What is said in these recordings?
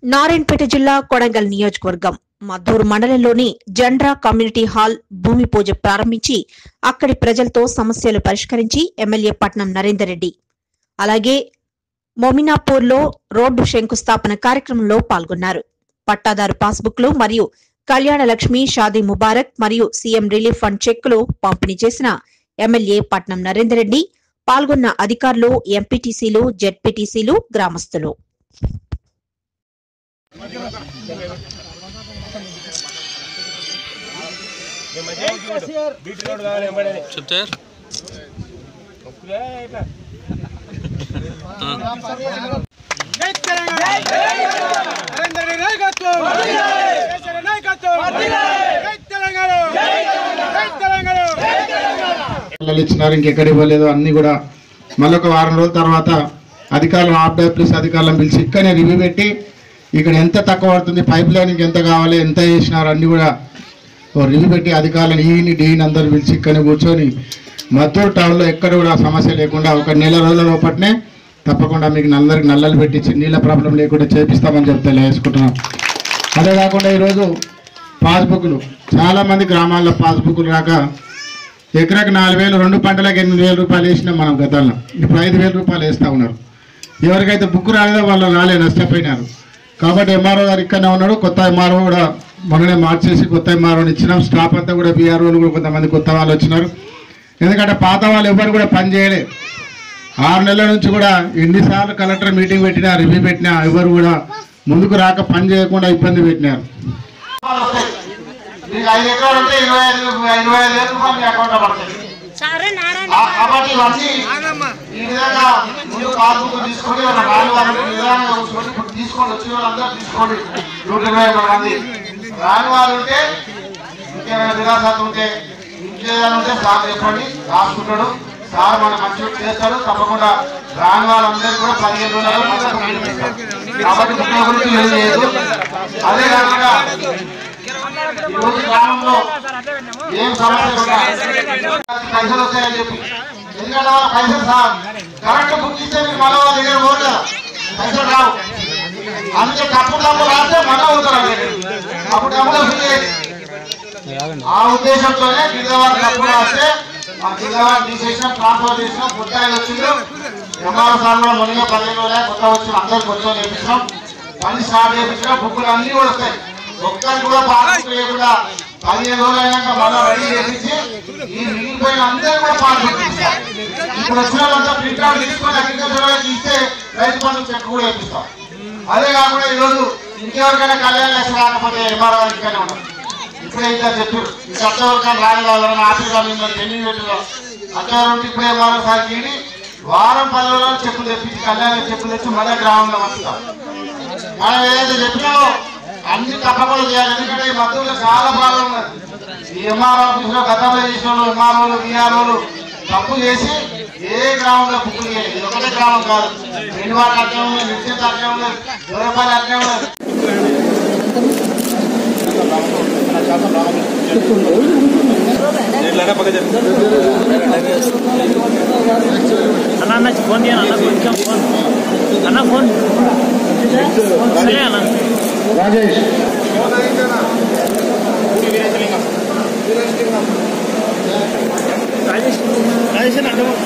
నారాయణపేట జిల్లా కొడంగల్ నియోజకవర్గం మద్దూరు మండలంలోని జండ్రా కమ్యూనిటీ హాల్ భూమి పూజ ప్రారంభించి అక్కడి ప్రజలతో సమస్యలు పరిష్కరించి ఎమ్మెల్యే పట్నం నరేందర్ రెడ్డి అలాగే మొమినాపూర్లో రోడ్డు శంకుస్థాపన కార్యక్రమంలో పాల్గొన్నారు పట్టాదారు పాస్బుక్లు మరియు కళ్యాణ లక్ష్మి షాదీ ముబారక్ మరియు సీఎం రిలీఫ్ ఫండ్ చెక్కులు పంపిణీ చేసిన ఎమ్మెల్యే పట్నం నరేందర్ రెడ్డి పాల్గొన్న అధికారులు ఎంపీటీసీలు జెడ్పీటీసీలు గ్రామస్తులు చెప్తే జై తెలంగాణ నరేంద్ర రెడ్డి నాయకత్వం కేసీఆర్ నాయకత్వం జై తెలంగాణ జై తెలంగాణ పిల్లలు ఇచ్చినారు ఇంకెక్కడ ఇవ్వలేదు అన్ని కూడా మళ్ళీ ఒక వారం రోజుల తర్వాత అధికారులను ఆఫ్టర్ ప్లస్ అధికారులను పిలిచి ఇక్కడనే రివ్యూ పెట్టి ఇక్కడ ఎంత తక్కువ పడుతుంది పైప్ లైన్కి ఎంత కావాలి ఎంత చేసినారు అన్ని కూడా ఓ రివ్యూ పెట్టి అధికారులను ఈని డీని అందరు పిలిచి ఇక్కడనే కూర్చొని మద్దూరు టౌన్లో ఎక్కడ కూడా సమస్య లేకుండా ఒక నెల రోజుల లోపట్నే తప్పకుండా మీకు నల్లరికి నల్లలు పెట్టించి నీళ్ళ ప్రాబ్లం లేకుండా చేపిస్తామని చెప్తే వేసుకుంటున్నాం అదే కాకుండా ఈరోజు పాస్బుక్లు చాలామంది గ్రామాల్లో పాస్బుక్లు రాక ఎకరాకి నాలుగు వేలు రెండు పంటలకు ఎనిమిది వేల రూపాయలు వేసినాం మనం గతంలో ఇప్పుడు ఐదు వేల రూపాయలు వేస్తూ ఉన్నారు ఎవరికైతే బుక్ రాలేదో వాళ్ళు రాలే నష్టపోయినారు కాబట్టి ఎంఆర్ఓ గారు ఇక్కడనే ఉన్నాడు కొత్త ఎంఆర్ఓ కూడా మొన్ననే మార్చేసి కొత్త ఎంఆర్ఓని ఇచ్చినాం స్టాఫ్ అంతా కూడా బీఆర్ఓలు కూడా కొంతమంది కొత్త వాళ్ళు వచ్చినారు ఎందుకంటే పాత వాళ్ళు ఎవరు కూడా పని చేయలే ఆరు నెలల నుంచి కూడా ఎన్నిసార్లు కలెక్టర్ మీటింగ్ పెట్టినా రివ్యూ పెట్టినా ఎవరు కూడా ముందుకు రాక పని చేయకుండా ఇబ్బంది పెట్టినారు మీకు ఐదు ఎకరాలు ఉంటే ఇరవై ఐదు ఇరవై ఐదు వేల రూపాయలు మీ అకౌంట్లో పడతాయి ఆ- కాబట్టి ఇవన్నీ ఈ విధంగా ముందు పాస్బుక్ తీసుకొని వాళ్ళ రాని వాళ్ళని నిదానంగా కూర్చొని ఇప్పుడు తీసుకొని వచ్చిన వాళ్ళందరూ తీసుకోండి నూట ఇరవై మూడు మంది రాని వాళ్ళు ఉంటే ఇంకేమైనా విరాసాలు ఉంటే ఇంకేదైనా ఉంటే సార్ చెప్పండి రాసుకుంటాడు సార్ మన మంచిగా చేస్తాడు తప్పకుండా రాని వాళ్ళందరికీ కూడా పదిహేను రోజులు మొత్తం బుక్ చేస్తాం. కాబట్టి బుక్ గురించి ఏం లేదు అదే కాకుండా ఈ రోజు గ్రామంలో ఏం సమస్య ఉన్నా పైసలు వస్తాయని చెప్పి ఎందుకంటే వాళ్ళ పైసలు సార్ కరెంట్ బుక్ ఇస్తే మీరు మళ్ళీ వాళ్ళ దగ్గర పోరు కదా పైసలు రావు అందుకే తప్పు డబ్బు రాస్తే మళ్ళీ అవుతారు అక్కడికి. అప్పుడు డబ్బులు వస్తుంది ఆ ఉద్దేశంతోనే గిరిజవారి తప్పు రాస్తే ఆ గిరిజవారి తీసేసిన ట్రాన్స్ఫర్ చేసిన కొత్త వచ్చింది ఎంఆర్ఓ సార్ కూడా మొన్న పదిహేను రోజులే కొత్త వచ్చిన అందరికి వచ్చి చేపించినాం పని స్టార్ట్ చేపించిన బుక్కులు అన్ని కూడా వస్తాయి ఒక్కరికి కూడా పాస్బుక్ లేకుండా పదిహేను రోజులు అయినాక మళ్ళీ రెడీ చేపించి ఈ మిగిలిపోయిన అందరూ కూడా పాస్బుక్ ఇస్తాం ఇప్పుడు వచ్చిన వాళ్ళంతా ప్రింట్ అవుట్ తీసుకొని అగ్రికల్చర్ వాళ్ళకి ఇస్తే రైతు బంధు చెక్ కూడా వేపిస్తాం అదే కాకుండా ఈరోజు ఇంకెవరికైనా కళ్యాణ లక్ష్మి రాకపోతే ఎంఆర్ఓ ఇంకనే ఉంటాం ఇప్పుడే ఇంకా చెప్పారు ఈ అత్తవరకు రాని వాళ్ళని ఆఫీస్ ఎన్ని పెట్టిలో అత్తవరకు ఇప్పుడే ఎంఆర్ఓ సార్ తీడి వారం పది రోజులు చెప్పులు తెప్పించి కళ్యాణ చెప్పులు తెచ్చి మళ్ళీ గ్రామంలో వస్తాం మనం ఏదైతే చెప్పినామో అన్ని తప్పకుండా చేయాలి ఎందుకంటే ఈ మధ్యలో చాలా ప్రాబ్లం ఉన్నది ఈ ఎంఆర్ ఆఫీసులో గతంలో చేసిన వాళ్ళు ఎంఆర్ఓలు బీఆర్ఓలు తప్పు చేసి ఏ గ్రామంలో బుక్కులు చేయలేదు ఇది ఒకటే గ్రామం కాదు ఎన్నివాటి అట్లే ఉన్నది నిశ్చిత అట్లే ఉన్నది దూరపాలి అట్లే ఉన్నది అన్న అన్న ఫోన్ చేయను అన్న కొంచెం ఫోన్ అన్న ఫోన్ సరే అన్న రాజేష్ రాజేష్ రాజేష్ అన్న అడ్డం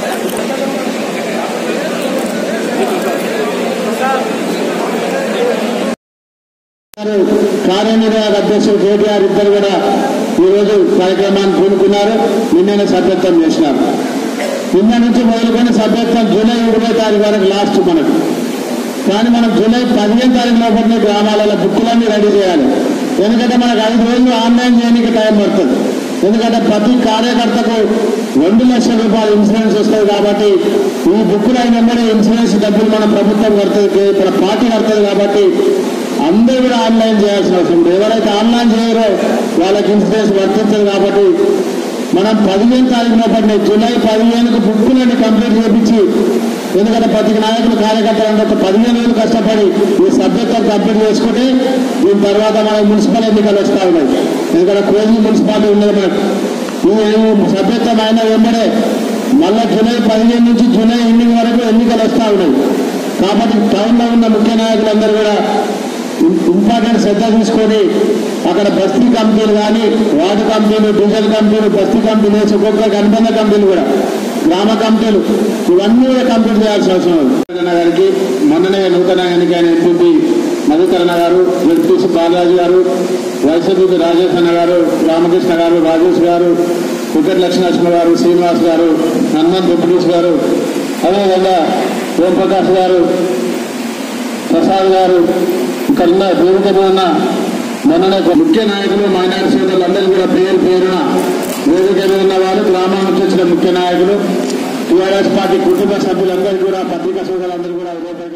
కార్యనిర్వాహక అధ్యక్షుడు కేటీఆర్ ఇద్దరు కూడా ఈరోజు కార్యక్రమాన్ని పూనుకున్నారు నిన్ననే సభ్యత్వం చేసినారు నిన్న నుంచి మొదలుకొని సభ్యత్వం జూలై ఇరవై తారీఖు వరకు లాస్ట్ మనకు కానీ మనం జూలై పదిహేను తారీఖు లోపలనే గ్రామాలలో బుక్కులన్నీ రెడీ చేయాలి ఎందుకంటే మనకు ఐదు రోజులు ఆన్లైన్ చేయడానికి టైం పడుతుంది ఎందుకంటే ప్రతి కార్యకర్తకు రెండు లక్షల రూపాయలు ఇన్సూరెన్స్ వస్తుంది కాబట్టి ఈ బుక్కులు అయిన వెంబడే ఇన్సూరెన్స్ డబ్బులు మన ప్రభుత్వం కడుతుంది మన పార్టీ కడుతుంది కాబట్టి అందరూ కూడా ఆన్లైన్ చేయాల్సిన అవసరం ఉంది ఎవరైతే ఆన్లైన్ చేయరో వాళ్ళకి ఇన్సూరెన్స్ వర్తించదు కాబట్టి మనం పదిహేను తారీఖున పడిన జూలై పదిహేనుకు బుక్కులన్నీ కంప్లీట్ చేపించి ఎందుకంటే ప్రతి నాయకులు కార్యకర్తలు అందరూ పదిహేను రోజులు కష్టపడి ఈ సబ్జెక్ట్ కంప్లీట్ చేసుకుంటే దీని తర్వాత మనకు మున్సిపల్ ఎన్నికలు వస్తా ఉన్నాయి ఎందుకంటే కోజీ మున్సిపాలిటీ ఉన్నది మనకు ఈ సభ్యత్వం అయిన వెంబడే మళ్ళా జూలై పదిహేను నుంచి జూలై ఎనిమిది వరకు ఎన్నికలు వస్తా ఉన్నాయి కాబట్టి టౌన్లో ఉన్న ముఖ్య నాయకులందరూ కూడా ఇంపార్టెంట్ శ్రద్ధ తీసుకొని అక్కడ బస్తీ కంపెనీలు కానీ వాటర్ కంపెనీలు డీజిల్ కంపెనీలు బస్తీ కంపెనీలు ఒక్కొక్క అనుబంధ కంపెనీలు కూడా గ్రామ కంపెనీలు ఇవన్నీ కూడా కంప్లీట్ చేయాల్సిన అవసరం ఉంది నూతన గారికి మొన్ననే నూతన ఎన్నికైన ఎంపీ మధుకరణ గారు జడ్పీసీ బాలరాజు గారు వైసీపీ రాజేష్ అన్న గారు రామకృష్ణ గారు రాజేష్ గారు కుక్కటి లక్ష్మీనరసింహ గారు శ్రీనివాస్ గారు హనుమంత్ వెంకటేష్ గారు అదేవిధంగా ఓంప్రకాష్ గారు ప్రసాద్ గారు ఇక్కడ ఉన్న వేదిక మీద ఉన్న మొన్ననే ముఖ్య నాయకులు మైనారిటీ సోదరులు అందరూ కూడా పేరు పేరున వేదిక మీద ఉన్న వారు గ్రామం నుంచి వచ్చిన ముఖ్య నాయకులు టీఆర్ఎస్ పార్టీ కుటుంబ సభ్యులందరూ కూడా పత్రికా సోదరులందరూ కూడా